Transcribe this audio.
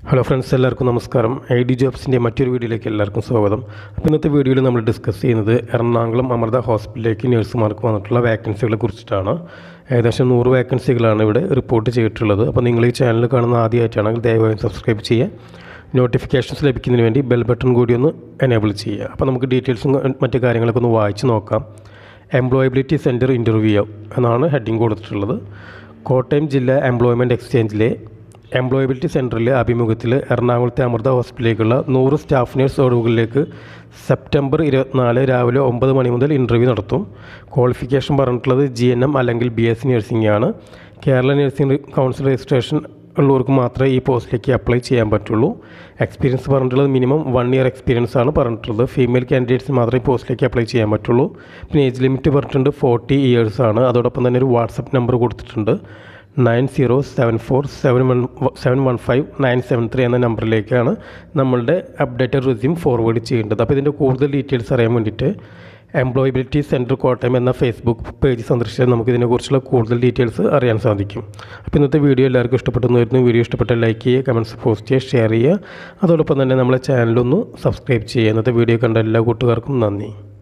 hello friends എല്ലാവർക്കും നമസ്കാരം I D ജോബ്സിൻ്റെ മറ്റൊരു വീഡിയോയിലേക്ക് എല്ലാവർക്കും സ്വാഗതം അപ്പോൾ ഇന്നത്തെ വീഡിയോയിൽ നമ്മൾ ഡിസ്കസ് ചെയ്യുന്നത് എറണാകുളം അമൃത ഹോസ്പിറ്റലിലേക്ക് നഴ്സുമാർക്ക് വന്നിട്ടുള്ള വാക്കൻസികളെ കുറിച്ചിട്ടാണ് ഏകദേശം നൂറ് വാക്കൻസികളാണ് ഇവിടെ റിപ്പോർട്ട് ചെയ്തിട്ടുള്ളത് അപ്പോൾ നിങ്ങൾ ഈ ചാനൽ കാണുന്ന ആദ്യമായിട്ടാണെങ്കിൽ ദയവായി സബ്സ്ക്രൈബ് ചെയ്യുക നോട്ടിഫിക്കേഷൻസ് ലഭിക്കുന്നതിന് വേണ്ടി ബെൽ ബട്ടൺ കൂടി ഒന്ന് എനേബിൾ ചെയ്യുക അപ്പോൾ നമുക്ക് ഡീറ്റെയിൽസും മറ്റു കാര്യങ്ങളൊക്കെ ഒന്ന് വായിച്ച് നോക്കാം എംപ്ലോയബിലിറ്റി സെൻറ്റർ ഇൻ്റർവ്യൂ എന്നാണ് ഹെഡിങ് കൊടുത്തിട്ടുള്ളത് കോട്ടയം ജില്ലാ എംപ്ലോയ്മെൻറ്റ് എക്സ്ചേഞ്ചിലെ എംപ്ലോയബിലിറ്റി സെൻറ്ററിലെ ആഭിമുഖ്യത്തിൽ എറണാകുളത്തെ അമൃത ഹോസ്പിറ്റലിലേക്കുള്ള നൂറ് സ്റ്റാഫ് നേഴ്സ് ഒഴിവുകളിലേക്ക് സെപ്റ്റംബർ ഇരുപത്തിനാല് രാവിലെ ഒമ്പത് മണി മുതൽ ഇൻ്റർവ്യൂ നടത്തും ക്വാളിഫിക്കേഷൻ പറഞ്ഞിട്ടുള്ളത് ജി എൻ എം അല്ലെങ്കിൽ ബി എസ് സി നഴ്സിംഗ് ആണ് കേരള നഴ്സിംഗ് കൗൺസിൽ രജിസ്ട്രേഷൻ ഉള്ളവർക്ക് മാത്രമേ ഈ പോസ്റ്റിലേക്ക് അപ്ലൈ ചെയ്യാൻ പറ്റുള്ളൂ എക്സ്പീരിയൻസ് പറഞ്ഞിട്ടുള്ളത് മിനിമം വൺ ഇയർ എക്സ്പീരിയൻസ് ആണ് പറഞ്ഞിട്ടുള്ളത് ഫീമെയിൽ കാൻഡിഡേറ്റ്സ് മാത്രമേ ഈ പോസ്റ്റിലേക്ക് അപ്ലൈ ചെയ്യാൻ പറ്റുള്ളൂ പിന്നെ ഏജ് ലിമിറ്റ് പറഞ്ഞിട്ടുണ്ട് ഫോർട്ടി ഇയേഴ്സ് ആണ് അതോടൊപ്പം തന്നെ ഒരു വാട്സപ്പ് നമ്പർ കൊടുത്തിട്ടുണ്ട് nine zero seven four seven one seven one five nine seven three എന്ന നമ്പറിലേക്കാണ് നമ്മളുടെ അപ്ഡേറ്റഡ് റെസ്യൂം ഫോർവേഡ് ചെയ്യേണ്ടത് അപ്പോൾ ഇതിൻ്റെ കൂടുതൽ ഡീറ്റെയിൽസ് അറിയാൻ വേണ്ടിയിട്ട് എംപ്ലോയബിലിറ്റി സെൻറ്റർ കോട്ടയം എന്ന ഫേസ്ബുക്ക് പേജ് സന്ദർശിച്ചാൽ നമുക്ക് ഇതിനെക്കുറിച്ചുള്ള കൂടുതൽ ഡീറ്റെയിൽസ് അറിയാൻ സാധിക്കും അപ്പോൾ ഇന്നത്തെ വീഡിയോ എല്ലാവർക്കും ഇഷ്ടപ്പെട്ടെന്ന് വരുന്നു വീഡിയോ ഇഷ്ടപ്പെട്ട ലൈക്ക് ചെയ്യുക കമൻറ്റ്സ് പോസ്റ്റ് ചെയ്യുക ഷെയർ ചെയ്യുക അതോടൊപ്പം തന്നെ നമ്മളെ ചാനലൊന്ന് സബ്സ്ക്രൈബ് ചെയ്യുക ഇന്നത്തെ വീഡിയോ കണ്ട എല്ലാ കൂട്ടുകാർക്കും നന്ദി